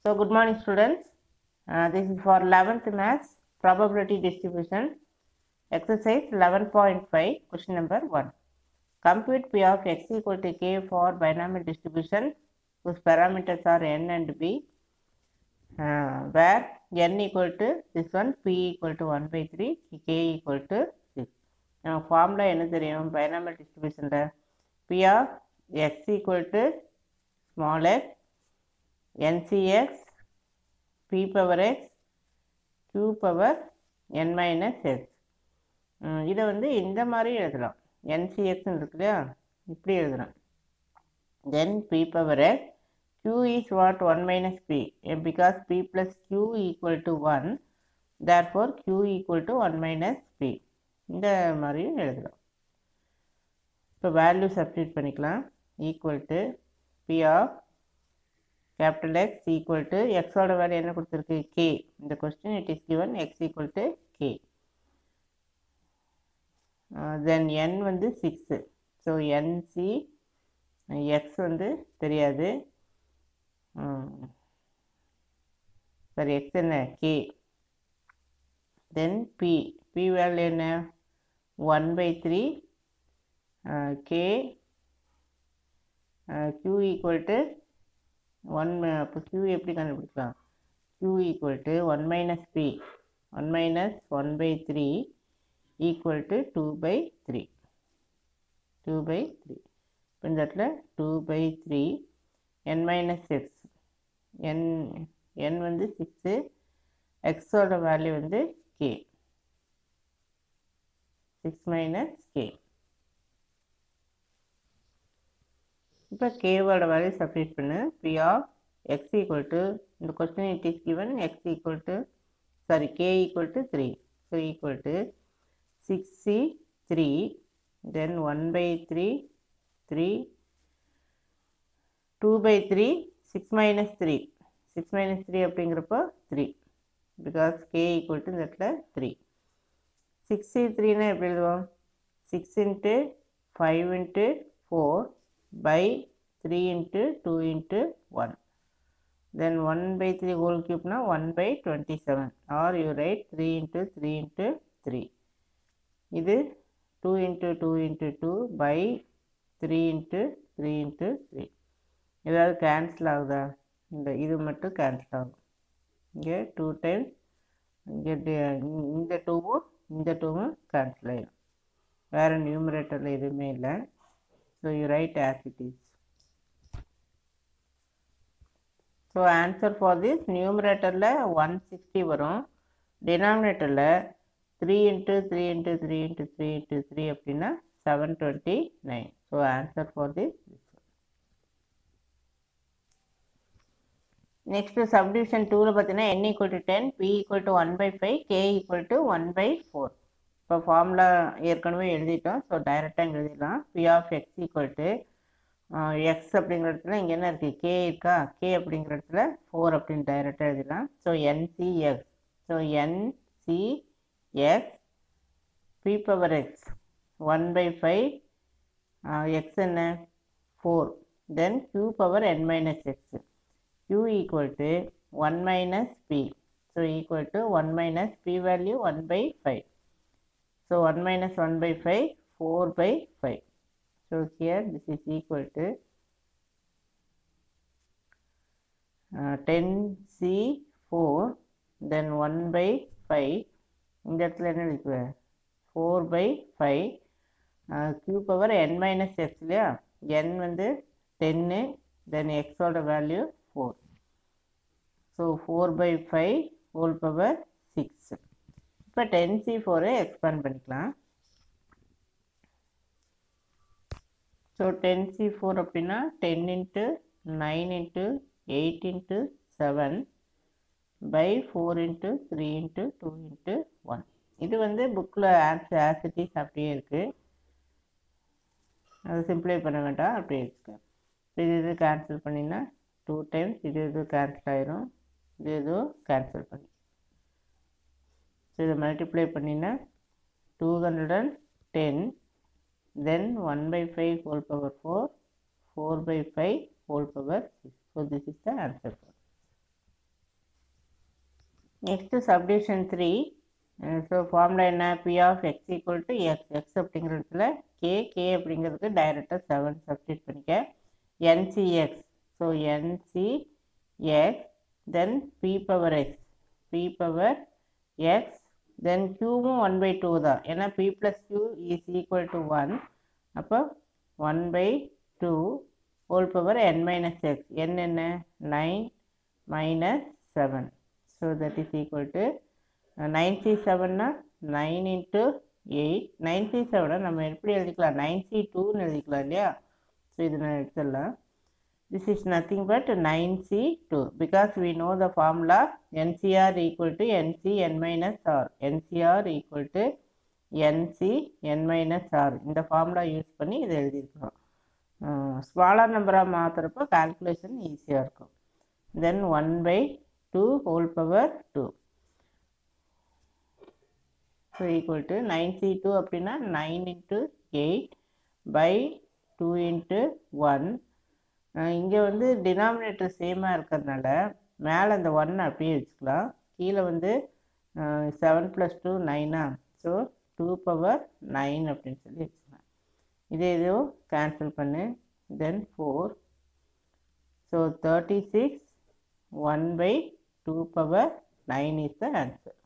So, good morning, students. Uh, this is for 11th Maths Probability Distribution, exercise 11.5, question number 1. Compute P of x equal to k for binomial distribution whose parameters are n and b, uh, where n equal to this one, p equal to 1 by 3, k equal to 6. Now, formula என்ன தெரியும் binomial distributionல p of x equal to small x ncx p power x q power n minus x ம், இதை வந்து இந்த மாதிரி எழுதலாம் ncxன்னு இருக்கு இல்லையா இப்படி எழுதலாம் தென் p power x q is what 1 minus p Eh, because p plus q equal to 1 therefore q equal to 1 minus p இந்த மாதிரியும் எழுதலாம் இப்போ வேல்யூ சப்ஸ்டியூட் பண்ணிக்கலாம் equal to P of capital X equal to எக்ஸோட value என்ன கொடுத்துருக்கு K இந்த question it is given X equal to K then N வந்து சிக்ஸு ஸோ என்சி எக்ஸ் வந்து தெரியாது சரி எக்ஸ் என்ன K then P P value என்ன one by three K q equal to one அப்போ q எப்படி கண்டுபிடிக்கலாம் q equal to one minus P one minus one by three equal to two by three two by three இப்போ இந்த இடத்துல two by three N minus X N N வந்து six எக்ஸோட value வந்து K six minus K இப்போ கேவோட value substitute பண்ணு P of X equal to இந்த question it is given X equal to sorry K equal to three so equal to six C three then one by three three two by three six minus three six minus three அப்படிங்கிறப்போ three because K equal to இந்த இடத்துல three six C த்ரீனா எப்படி எழுதுவோம் six into five into four by 3 into 2 into 1 then 1 by 3 whole cube na 1 by 27 or you write 3 into 3 into 3 இது 2 into 2 into 2 by 3 into 3 into 3 ஏதாவது cancel ஆகுதா இந்த இது மட்டும் கேன்சல் ஆகும் இங்கே டூ டைம்ஸ் இங்கே இந்த டூவும் இந்த டூவும் கேன்சல் ஆகிடும் வேறு நியூமரேட்டரில் எதுவுமே இல்லை So you write as it is. So answer for this numeratorல 160 வரும் denominatorல 3 into 3 into 3 into 3 into 3 அப்படின்னா 729. So answer for this. this one. Next subdivision 2ல பார்த்தீங்கன்னா n equal to 10, p equal to 1 by 5, k equal to 1 by 4. இப்போ formula ஏற்கனவே எழுதிட்டோம் so டைரெக்டாக எழுதிடலாம் P of X equal to X அப்படிங்கிற இடத்துல இங்கே என்ன இருக்குது கே இருக்கா கே அப்படிங்கிற இடத்துல ஃபோர் அப்படின்னு டைரெக்டாக எழுதிடலாம் so NCX so NCX P power X one by five X என்ன four then q power N minus X q equal to one minus P so equal to one minus P value one by five So 1 minus 1 by 5, 4 by 5. So here this is equal to uh, 10C4 then 1 by 5 இந்த இடத்துல என்ன இருக்கு 4 by 5 q power n minus X இல்லையா n வந்து ten then எக்ஸோட value four so four by five whole power six இப்போ ten C ஃபோரை expand பண்ணிக்கலாம் ஸோ டென் சி ஃபோர் அப்படின்னா ten into nine into eight into seven by four into three into two into one இது வந்து புக்கில் answer as it is அப்படியே இருக்குது அதை சிம்பிளை பண்ண வேண்டாம் அப்படியே இருக்கு இது இது கேன்சல் பண்ணினா டூ டைம்ஸ் இது இது கேன்சல் ஆயிரும் இது இதுவும் கேன்சல் பண்ணி ஸோ இதை மல்டிப்ளை பண்ணினா two hundred and ten then one by five whole power four four by 5 whole power 6. So, this is the answer for next subdivision three so formula என்ன P of X equal to X X அப்படிங்கிற இடத்துல K K அப்படிங்கிறதுக்கு டைரெக்டாக seven substitute பண்ணிக்க NCX so NCX then P power X P power X then க்யூவும் one by two தான் ஏன்னா P plus Q is equal to one அப்போ one by two whole power N minus X N என்ன nine minus seven so that is equal to nine C செவன்னா nine into eight nine C செவனை நம்ம எப்படி எழுதிக்கலாம் nine C டூன்னு எழுதிக்கலாம் இல்லையா ஸோ இது நான் எடுத்துடலாம் this is nothing but 9c2 because we know the formula ncr equal to nc n minus r ncr equal to nc n minus r இந்த ஃபார்முலா யூஸ் பண்ணி இதை எழுதியிருக்கிறோம் ஸ்மாலர் நம்பராக மாற்றுறப்போ கால்குலேஷன் ஈஸியாக இருக்கும் then one by two whole power two so equal to nine C two அப்படின்னா nine into eight by two into one இங்கே வந்து டினாமினேட்டர் சேமாக இருக்கிறதுனால மேலே அந்த ஒன் அப்படியே வச்சுக்கலாம் கீழே வந்து செவன் ப்ளஸ் டூ நைனா ஸோ டூ பவர் நைன் அப்படின்னு சொல்லி வச்சுக்கலாம் இதே இதுவும் கேன்சல் பண்ணு then four so thirty six one by two power nine is the answer